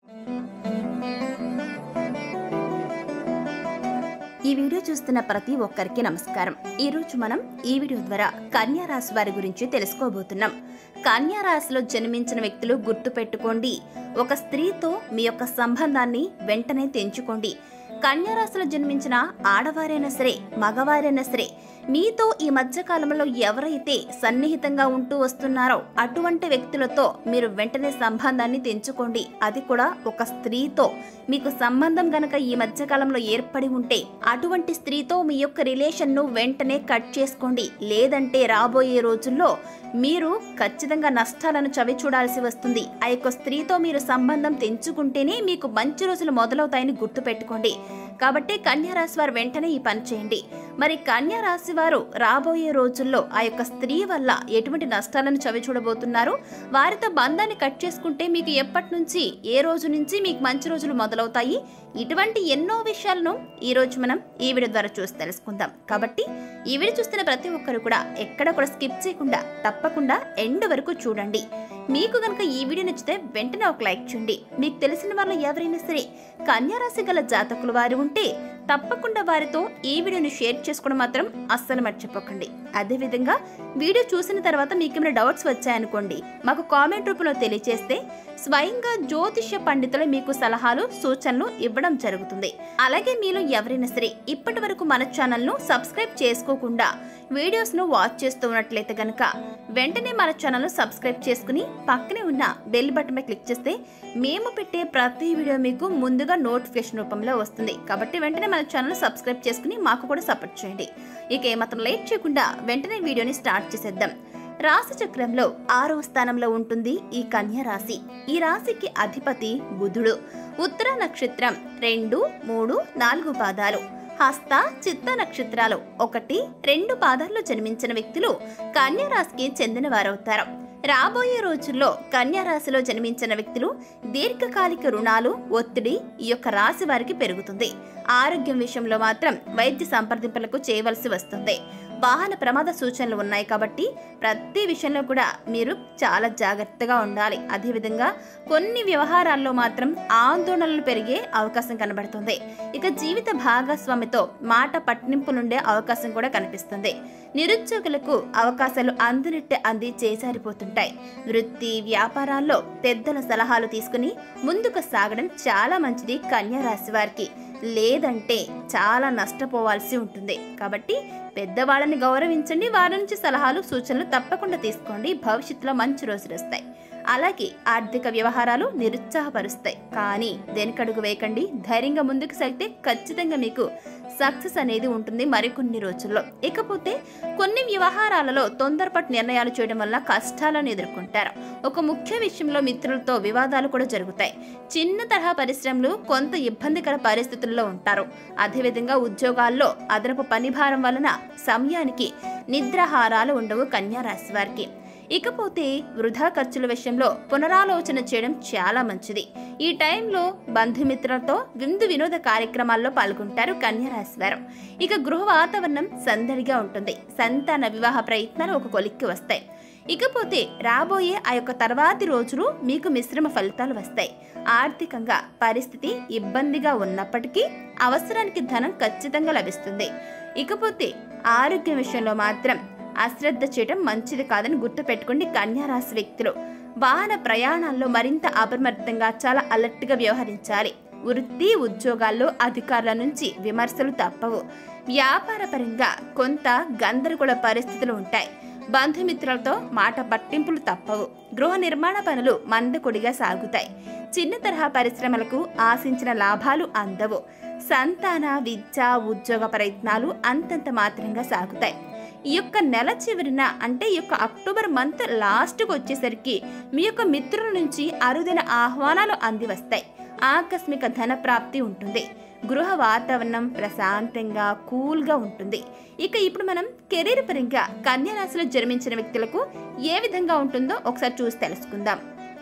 ఈ వీడియో చూస్తున్న ప్రతి ఒక్కరికి నమస్కారం ఈ రోజు మనం ఈ వీడియో ద్వారా కన్యా రాశి వారి గురించి తెలుసుకోబోతున్నాం కన్యా రాశిలో జన్మించిన వ్యక్తులు గుర్తు పెట్టుకోండి ఒక స్త్రీతో మీ యొక్క సంబంధాన్ని వెంటనే తెంచుకోండి కన్యా రాశిలో జన్మించిన ఆడవారైనా సరే మగవారైనా సరే మీతో ఈ మధ్య కాలంలో ఎవరైతే సన్నిహితంగా ఉంటూ వస్తున్నారో అటువంటి వ్యక్తులతో మీరు వెంటనే సంబంధాన్ని తెంచుకోండి అది కూడా ఒక స్త్రీతో మీకు సంబంధం గనక ఈ మధ్య కాలంలో ఏర్పడి ఉంటే అటువంటి స్త్రీతో మీ యొక్క రిలేషన్ను వెంటనే కట్ చేసుకోండి లేదంటే రాబోయే రోజుల్లో మీరు ఖచ్చితంగా నష్టాలను చవి చూడాల్సి వస్తుంది ఆ యొక్క స్త్రీతో మీరు సంబంధం తెంచుకుంటేనే మీకు మంచి రోజులు మొదలవుతాయని గుర్తుపెట్టుకోండి కాబట్టి కన్యా రాశి వారు వెంటనే ఈ పని చేయండి మరి కన్యా రాశి వారు రాబోయే రోజుల్లో ఆ యొక్క స్త్రీ వల్ల ఎటువంటి నష్టాలను చవి చూడబోతున్నారు వారితో బంధాన్ని కట్ చేసుకుంటే మీకు ఎప్పటి నుంచి ఏ రోజు నుంచి మీకు మంచి రోజులు మొదలవుతాయి ఇటువంటి ఎన్నో విషయాలను ఈ రోజు మనం ఈ వీడియో ద్వారా చూసి తెలుసుకుందాం కాబట్టి ఈ వీడియో చూస్తున్న ప్రతి ఒక్కరు కూడా ఎక్కడ కూడా స్కిప్ చేయకుండా తప్పకుండా ఎండ్ వరకు చూడండి మీకు గనక ఈ వీడియో నచ్చితే వెంటనే ఒక లైక్ చేయండి మీకు తెలిసిన వాళ్ళు ఎవరైనా సరే కన్యారాశి గల జాతకులు వారు ఉంటే తప్పకుండా వారితో ఈ వీడియోని షేర్ చేసుకోవడం మాత్రం అస్సలు మర్చిపోకండి అదేవిధంగా వీడియో చూసిన తర్వాత మీకు ఏమైనా డౌట్స్ వచ్చాయనుకోండి మాకు కామెంట్ రూపంలో తెలియజేస్తే స్వయంగా జ్యోతిష్య పండితులు మీకు సలహాలు సూచనలు ఇవ్వడం జరుగుతుంది అలాగే మీలో ఎవరైనా సరే ఇప్పటి వరకు మన ఛానల్ను సబ్స్క్రైబ్ చేసుకోకుండా వీడియోస్ను వాచ్ చేస్తూ ఉన్నట్లయితే గనక వెంటనే మన ఛానల్ను సబ్స్క్రైబ్ చేసుకుని పక్కనే ఉన్న బెల్ బటన్ పై క్లిక్ చేస్తే మేము పెట్టే ప్రతి వీడియో మీకు ముందుగా నోటిఫికేషన్ రూపంలో వస్తుంది కాబట్టి వెంటనే మన ఛానల్ సబ్స్క్రైబ్ చేసుకుని మాకు కూడా సపోర్ట్ చేయండి ఇక ఏమాత్రం లేట్ చేయకుండా వెంటనే వీడియోని స్టార్ట్ చేసేద్దాం రాశి చక్రంలో ఆరవ స్థానంలో ఉంటుంది ఈ కన్య రాశి ఈ రాశికి అధిపతి బుధుడు ఉత్తర నక్షత్రం రెండు మూడు నాలుగు పాదాలు హస్త చిత్త నక్షత్రాలు ఒకటి రెండు పాదాల్లో జన్మించిన వ్యక్తులు కన్య రాశికి చెందిన వారవుతారు రాబోయే రోజుల్లో కన్యా రాశిలో జన్మించిన వ్యక్తులు దీర్ఘకాలిక రుణాలు ఒత్తిడి ఈ యొక్క రాశి వారికి పెరుగుతుంది ఆరోగ్యం విషయంలో మాత్రం వైద్య సంప్రదింపులకు చేయవలసి వస్తుంది వాహన ప్రమాద సూచనలు ఉన్నాయి కాబట్టి ప్రతి విషయంలో కూడా మీరు చాలా జాగ్రత్తగా ఉండాలి అదేవిధంగా కొన్ని వ్యవహారాల్లో మాత్రం ఆందోళనలు పెరిగే అవకాశం కనబడుతుంది ఇక జీవిత భాగస్వామితో మాట పట్టింపులుండే అవకాశం కూడా కనిపిస్తుంది నిరుద్యోగులకు అవకాశాలు అందినట్టే అంది చేజారిపోతుంటాయి వృత్తి వ్యాపారాల్లో పెద్దల సలహాలు తీసుకుని ముందుకు సాగడం చాలా మంచిది కన్యా రాశి వారికి లేదంటే చాలా నష్టపోవాల్సి ఉంటుంది కాబట్టి పెద్దవాళ్ళని గౌరవించండి వారి నుంచి సలహాలు సూచనలు తప్పకుండా తీసుకోండి భవిష్యత్తులో మంచి రోజులు వస్తాయి అలాగే ఆర్థిక వ్యవహారాలు నిరుత్సాహపరుస్తాయి కానీ దేనికడుగు వేయకండి ధైర్యంగా ముందుకు సాగితే ఖచ్చితంగా మీకు సక్సెస్ అనేది ఉంటుంది మరికొన్ని రోజుల్లో ఇకపోతే కొన్ని వ్యవహారాలలో తొందరపాటు నిర్ణయాలు చేయడం వల్ల కష్టాలను ఎదుర్కొంటారు ఒక ముఖ్య విషయంలో మిత్రులతో వివాదాలు కూడా జరుగుతాయి చిన్న తరహా పరిశ్రమలు కొంత ఇబ్బందికర పరిస్థితుల్లో ఉంటారు అదేవిధంగా ఉద్యోగాల్లో అదనపు పనిభారం వలన సమయానికి నిద్రాహారాలు ఉండవు కన్యా రాశి వారికి ఇకపోతే వృధా ఖర్చుల విషయంలో పునరాలోచన చేయడం చాలా మంచిది ఈ టైంలో బంధుమిత్రులతో విందు వినోద కార్యక్రమాల్లో పాల్గొంటారు కన్యరాశి వారు ఇక గృహ వాతావరణం సందడిగా ఉంటుంది సంతాన వివాహ ప్రయత్నాలు ఒక కొలిక్కి వస్తాయి ఇకపోతే రాబోయే ఆ యొక్క తర్వాతి రోజులు మీకు మిశ్రమ ఫలితాలు వస్తాయి ఆర్థికంగా పరిస్థితి ఇబ్బందిగా ఉన్నప్పటికీ అవసరానికి ధనం ఖచ్చితంగా లభిస్తుంది ఇకపోతే ఆరోగ్యం విషయంలో మాత్రం అశ్రద్ధ చేయడం మంచిది కాదని గుర్తుపెట్టుకోండి కన్యారాశి వ్యక్తులు వాహన ప్రయాణాల్లో మరింత అప్రమత్తంగా చాలా అలర్ట్గా వ్యవహరించాలి వృత్తి ఉద్యోగాల్లో అధికారుల నుంచి విమర్శలు తప్పవు వ్యాపారపరంగా కొంత గందరగోళ పరిస్థితులు ఉంటాయి బంధుమిత్రులతో మాట పట్టింపులు తప్పవు గృహ నిర్మాణ పనులు మందకొడిగా సాగుతాయి చిన్న తరహా పరిశ్రమలకు ఆశించిన లాభాలు అందవు సంతాన విద్య ఉద్యోగ ప్రయత్నాలు అంతంత మాత్రంగా సాగుతాయి ఈ యొక్క నెల చివరిన అంటే ఈ యొక్క అక్టోబర్ మంత్ లాస్ట్కి వచ్చేసరికి మీ యొక్క మిత్రుల నుంచి అరుదైన ఆహ్వానాలు అంది వస్తాయి ఆకస్మిక ధన ప్రాప్తి ఉంటుంది గృహ వాతావరణం ప్రశాంతంగా కూల్గా ఉంటుంది ఇక ఇప్పుడు మనం కెరీర్ పరంగా కన్యా రాశిలో జన్మించిన వ్యక్తులకు ఏ విధంగా ఉంటుందో ఒకసారి చూసి తెలుసుకుందాం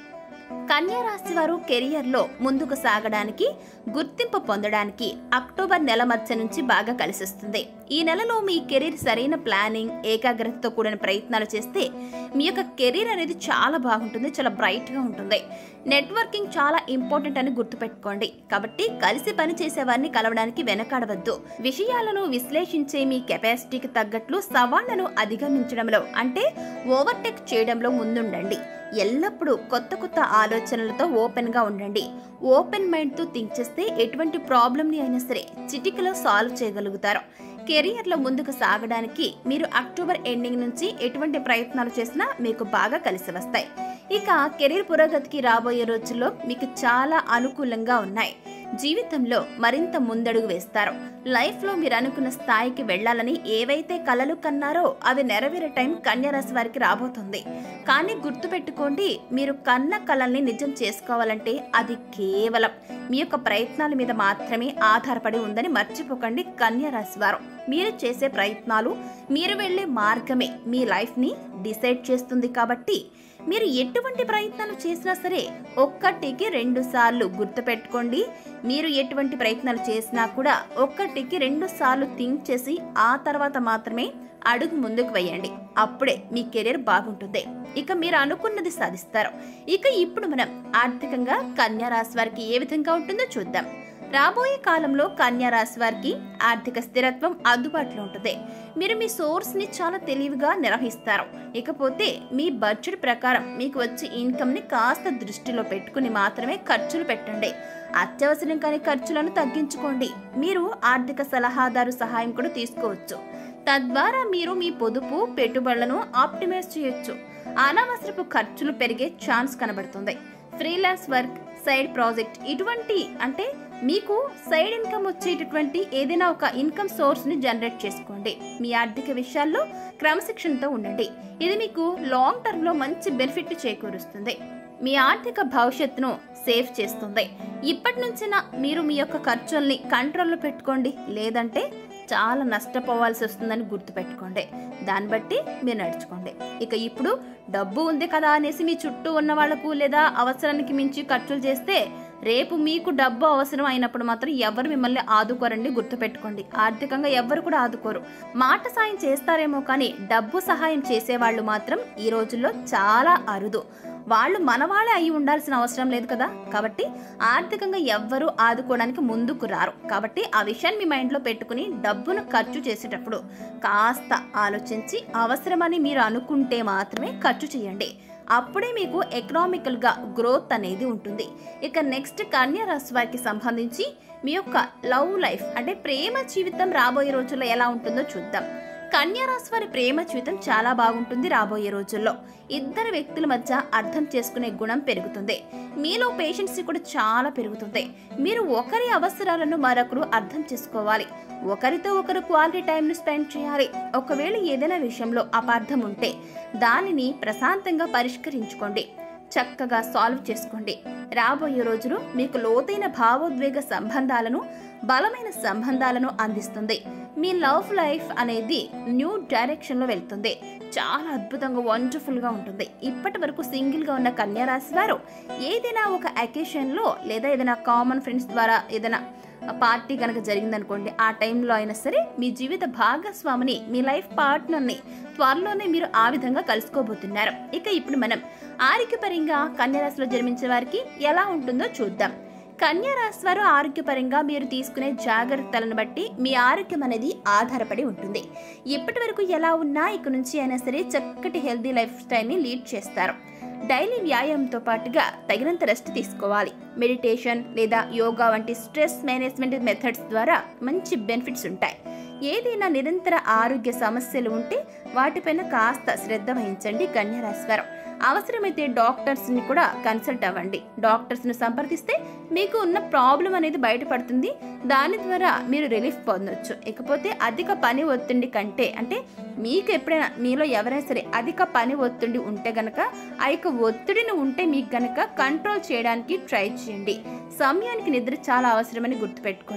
కన్యా రాశి వారు కెరియర్లో ముందుకు సాగడానికి గుర్తింపు పొందడానికి అక్టోబర్ నెల మధ్య నుంచి బాగా కలిసిస్తుంది ఈ నెలలో మీ కెరీర్ సరైన ప్లానింగ్ ఏకాగ్రతతో కూడిన ప్రయత్నాలు చేస్తే మీ యొక్క కెరీర్ అనేది చాలా బాగుంటుంది చాలా బ్రైట్గా ఉంటుంది నెట్వర్కింగ్ చాలా ఇంపార్టెంట్ అని గుర్తుపెట్టుకోండి కాబట్టి కలిసి పని చేసేవారిని కలవడానికి వెనకాడవద్దు విషయాలను విశ్లేషించే మీ కెపాసిటీకి తగ్గట్లు సవాళ్లను అధిగమించడంలో అంటే ఓవర్టేక్ చేయడంలో ముందుండండి ఎల్లప్పుడూ కొత్త కొత్త ఆలోచనలతో ఓపెన్గా ఉండండి ఓపెన్ మైండ్తో థింక్ చేస్తే ఎటువంటి ప్రాబ్లమ్ని అయినా సరే చిటికలో సాల్వ్ చేయగలుగుతారు కెరియర్లో ముందుకు సాగడానికి మీరు అక్టోబర్ ఎండింగ్ నుంచి ఎటువంటి ప్రయత్నాలు చేసినా మీకు బాగా కలిసి వస్తాయి ఇక కెరీర్ పురోగతికి రాబోయే రోజుల్లో మీకు చాలా అనుకూలంగా ఉన్నాయి జీవితంలో మరింత ముందడుగు వేస్తారు లైఫ్లో మీరు అనుకున్న స్థాయికి వెళ్ళాలని ఏవైతే కలలు కన్నారో అవి నెరవేరే టైం కన్యరాశి వారికి రాబోతుంది కానీ గుర్తుపెట్టుకోండి మీరు కన్న కలల్ని నిజం చేసుకోవాలంటే అది కేవలం మీ యొక్క ప్రయత్నాల మీద మాత్రమే ఆధారపడి ఉందని మర్చిపోకండి కన్యరాశి వారు మీరు చేసే ప్రయత్నాలు మీరు వెళ్ళే మార్గమే మీ లైఫ్ని డిసైడ్ చేస్తుంది కాబట్టి మీరు ఎటువంటి ప్రయత్నాలు చేసినా సరే ఒక్కటికి రెండు సార్లు గుర్తుపెట్టుకోండి మీరు ఎటువంటి ప్రయత్నాలు చేసినా కూడా ఒక్కటికి రెండు సార్లు థింక్ చేసి ఆ తర్వాత మాత్రమే అడుగు ముందుకు వేయండి అప్పుడే మీ కెరీర్ బాగుంటుంది ఇక మీరు అనుకున్నది సాధిస్తారు ఇక ఇప్పుడు మనం ఆర్థికంగా కన్యా రాశి వారికి ఏ విధంగా ఉంటుందో చూద్దాం రాబోయే కాలంలో కన్యా రాశి వారికి ఆర్థిక స్థిరత్వం అందుబాటులో ఉంటుంది మీరు మీ సోర్స్ ని చాలా తెలివిగా నిర్వహిస్తారు ఇకపోతే మీ బడ్జెట్ ప్రకారం మీకు వచ్చే ఇన్కమ్ ని కాస్త దృష్టిలో పెట్టుకుని మాత్రమే ఖర్చులు పెట్టండి అత్యవసరం కాని ఖర్చులను తగ్గించుకోండి మీరు ఆర్థిక సలహాదారు సహాయం కూడా తీసుకోవచ్చు తద్వారా మీరు మీ పొదుపు పెట్టుబడులను ఆప్టిమైజ్ చేయొచ్చు అనవసరపు ఖర్చులు పెరిగే ఛాన్స్ కనబడుతుంది ఫ్రీలాన్స్ వర్క్ సైడ్ ప్రాజెక్ట్ ఇటువంటి అంటే మీకు సైడ్ ఇన్కమ్ వచ్చేటటువంటి ఏదైనా ఒక ఇన్కమ్ సోర్స్ ని జనరేట్ చేసుకోండి మీ ఆర్థిక విషయాల్లో క్రమశిక్షణతో ఉండండి ఇది మీకు లాంగ్ టర్మ్ లో మంచి బెనిఫిట్ చేకూరుస్తుంది మీ ఆర్థిక భవిష్యత్తును సేవ్ చేస్తుంది ఇప్పటి నుంచిన మీరు మీ యొక్క ఖర్చుల్ని కంట్రోల్లో పెట్టుకోండి లేదంటే చాలా నష్టపోవాల్సి వస్తుందని గుర్తుపెట్టుకోండి దాన్ని బట్టి మీరు నడుచుకోండి ఇక ఇప్పుడు డబ్బు ఉంది కదా అనేసి మీ చుట్టూ ఉన్న వాళ్లకు లేదా అవసరానికి మించి ఖర్చులు చేస్తే రేపు మీకు డబ్బు అవసరం అయినప్పుడు మాత్రం ఎవరు మిమ్మల్ని ఆదుకోరండి గుర్తుపెట్టుకోండి ఆర్థికంగా ఎవరు కూడా ఆదుకోరు మాట సాయం చేస్తారేమో కానీ డబ్బు సహాయం చేసేవాళ్ళు మాత్రం ఈ రోజుల్లో చాలా అరుదు వాళ్ళు మనవాళ్ళే అయి ఉండాల్సిన అవసరం లేదు కదా కాబట్టి ఆర్థికంగా ఎవ్వరూ ఆదుకోవడానికి ముందుకు రారు కాబట్టి ఆ విషయాన్ని మీ మైండ్లో పెట్టుకుని డబ్బును ఖర్చు చేసేటప్పుడు కాస్త ఆలోచించి అవసరమని మీరు అనుకుంటే మాత్రమే ఖర్చు చేయండి అప్పుడే మీకు ఎకనామికల్గా గ్రోత్ అనేది ఉంటుంది ఇక నెక్స్ట్ కన్యా రాశి వారికి సంబంధించి మీ యొక్క లవ్ లైఫ్ అంటే ప్రేమ జీవితం రాబోయే రోజుల్లో ఎలా ఉంటుందో చూద్దాం కన్యా రాశి వారి ప్రేమ జీవితం చాలా బాగుంటుంది రాబోయే రోజుల్లో ఇద్దరు వ్యక్తుల మధ్య అర్థం చేసుకునే గుణం పెరుగుతుంది మీలో పేషెన్సీ కూడా చాలా పెరుగుతుంది మీరు ఒకరి అవసరాలను మరొకరు అర్థం చేసుకోవాలి ఒకరితో ఒకరు క్వాలిటీ టైంను స్పెండ్ చేయాలి ఒకవేళ ఏదైనా విషయంలో అపార్థం ఉంటే దానిని ప్రశాంతంగా పరిష్కరించుకోండి చక్కగా సాల్వ్ చేసుకోండి రాబోయే రోజులు మీకు లోతైన భావోద్వేగ సంబంధాలను బలమైన సంబంధాలను అందిస్తుంది మీ లవ్ లైఫ్ అనేది న్యూ డైరెక్షన్లో వెళ్తుంది చాలా అద్భుతంగా వండర్ఫుల్గా ఉంటుంది ఇప్పటి వరకు సింగిల్గా ఉన్న కన్యా రాశి వారు ఏదైనా ఒక అకేషన్లో లేదా ఏదైనా కామన్ ఫ్రెండ్స్ ద్వారా ఏదైనా పార్టీ కనుక జరిగిందనుకోండి ఆ టైంలో అయినా సరే మీ జీవిత భాగస్వామిని మీ లైఫ్ పార్ట్నర్ని త్వరలోనే మీరు ఆ విధంగా కలుసుకోబోతున్నారు ఇక ఇప్పుడు మనం ఆరోగ్యపరంగా కన్యరాశిలో జన్మించిన వారికి ఎలా ఉంటుందో చూద్దాం కన్యా రాశి వారు ఆరోగ్యపరంగా మీరు తీసుకునే జాగ్రత్తలను బట్టి మీ ఆరోగ్యం అనేది ఆధారపడి ఉంటుంది ఇప్పటి వరకు ఎలా ఉన్నా ఇక నుంచి అయినా సరే చక్కటి హెల్దీ లైఫ్ స్టైల్ని లీడ్ చేస్తారు డైలీ వ్యాయామంతో పాటుగా తగినంత రెస్ట్ తీసుకోవాలి మెడిటేషన్ లేదా యోగా వంటి స్ట్రెస్ మేనేజ్మెంట్ మెథడ్స్ ద్వారా మంచి బెనిఫిట్స్ ఉంటాయి ఏదైనా నిరంతర ఆరోగ్య సమస్యలు ఉంటే వాటిపైన కాస్త శ్రద్ధ వహించండి కన్యరాశి వారు అవసరమైతే డాక్టర్స్ని కూడా కన్సల్ట్ అవ్వండి డాక్టర్స్ని సంప్రదిస్తే మీకు ఉన్న ప్రాబ్లం అనేది బయటపడుతుంది దాని ద్వారా మీరు రిలీఫ్ పొందొచ్చు ఇకపోతే అధిక పని ఒత్తిడి కంటే అంటే మీకు ఎప్పుడైనా మీలో ఎవరైనా సరే అధిక పని ఒత్తిడి ఉంటే గనక ఆ యొక్క ఒత్తిడిని ఉంటే మీకు గనక కంట్రోల్ చేయడానికి ట్రై చేయండి సమయానికి నిద్ర చాలా అవసరమని గుర్తుపెట్టుకోండి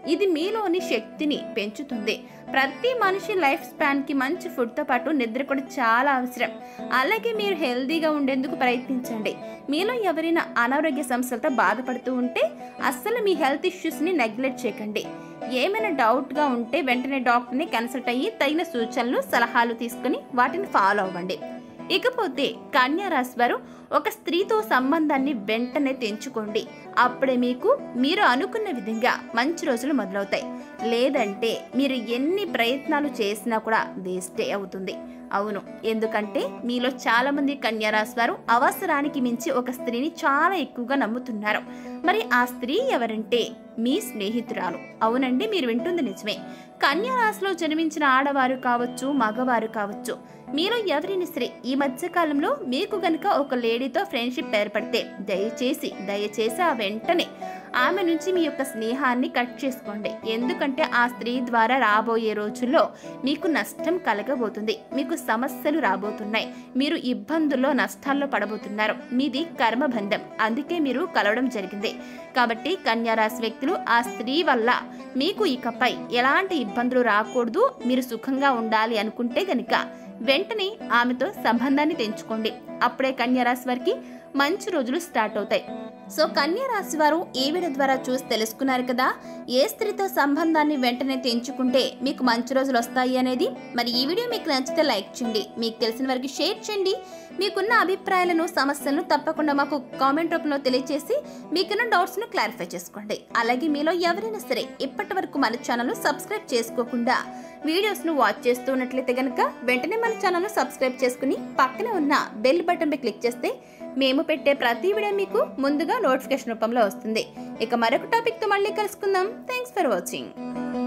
ఇది మీలోని శక్తిని పెంచుతుంది ప్రతి మనిషి లైఫ్ స్పాన్కి మంచి ఫుడ్తో పాటు నిద్ర కూడా చాలా అవసరం అలాగే మీరు హెల్తీగా ఉండేందుకు ప్రయత్నించండి మీలో ఎవరైనా అనారోగ్య సమస్యలతో బాధపడుతూ ఉంటే అస్సలు మీ హెల్త్ ఇష్యూస్ని నెగ్లెక్ట్ చేయకండి ఏమైనా డౌట్గా ఉంటే వెంటనే డాక్టర్ని కన్సల్ట్ అయ్యి తగిన సూచనలు సలహాలు తీసుకుని వాటిని ఫాలో అవ్వండి ఇకపోతే కన్యా రాశి వారు ఒక స్త్రీతో సంబంధాన్ని వెంటనే తెంచుకోండి అప్పుడే మీకు మీరు అనుకున్న విధంగా మంచి రోజులు మొదలవుతాయి లేదంటే మీరు ఎన్ని ప్రయత్నాలు చేసినా కూడా వేస్టే అవుతుంది అవును ఎందుకంటే మీలో చాలా మంది కన్యారాశి వారు అవసరానికి మించి ఒక స్త్రీని చాలా ఎక్కువగా నమ్ముతున్నారు మరి ఆ స్త్రీ ఎవరంటే మీ స్నేహితురాలు అవునండి మీరు వింటుంది నిజమే కన్యా రాశిలో జన్మించిన ఆడవారు కావచ్చు మగవారు కావచ్చు మీలో ఎవరైనా సరే ఈ మధ్య కాలంలో మీకు గనుక ఒక లేడీతో ఫ్రెండ్షిప్ ఏర్పడితే దయచేసి దయచేసి ఆ వెంటనే ఆమె నుంచి మీ యొక్క స్నేహాన్ని కట్ చేసుకోండి ఎందుకంటే ఆ స్త్రీ ద్వారా రాబోయే రోజుల్లో మీకు నష్టం కలగబోతుంది మీకు సమస్యలు రాబోతున్నాయి మీరు ఇబ్బందుల్లో నష్టాల్లో పడబోతున్నారు మీది కర్మబంధం అందుకే మీరు కలవడం జరిగింది కాబట్టి కన్యారాశి వ్యక్తులు ఆ స్త్రీ వల్ల మీకు ఇకపై ఎలాంటి ఇబ్బందులు రాకూడదు మీరు సుఖంగా ఉండాలి అనుకుంటే గనుక వెంటనే ఆమెతో సంబంధాన్ని తెంచుకోండి అప్పుడే కన్యారాశి వారికి మంచి రోజులు స్టార్ట్ అవుతాయి సో కన్యా రాశి వారు ఈ వీడియో ద్వారా చూసి తెలుసుకున్నారు కదా ఏ స్త్రీతో సంబంధాన్ని వెంటనే తెంచుకుంటే మీకు మంచి రోజులు వస్తాయి అనేది మరి ఈ వీడియో మీకు నచ్చితే లైక్ చేయండి మీకు తెలిసిన వారికి షేర్ చేయండి మీకున్న అభిప్రాయాలను సమస్యలను తప్పకుండా మాకు కామెంట్ రూపంలో తెలియజేసి మీకున్న డౌట్స్ను క్లారిఫై చేసుకోండి అలాగే మీలో ఎవరైనా సరే ఇప్పటి వరకు మన ఛానల్ సబ్స్క్రైబ్ చేసుకోకుండా వీడియోస్ను వాచ్ చేస్తూ ఉన్నట్లయితే కనుక వెంటనే మన ఛానల్ను సబ్స్క్రైబ్ చేసుకుని పక్కనే ఉన్న బెల్ బటన్పై క్లిక్ చేస్తే మేము పెట్టే ప్రతి వీడియో మీకు ముందుగా నోటిఫికేషన్ రూపంలో వస్తుంది ఇక మరొక టాపిక్తో మళ్ళీ కలుసుకుందాం థ్యాంక్స్ ఫర్ వాచింగ్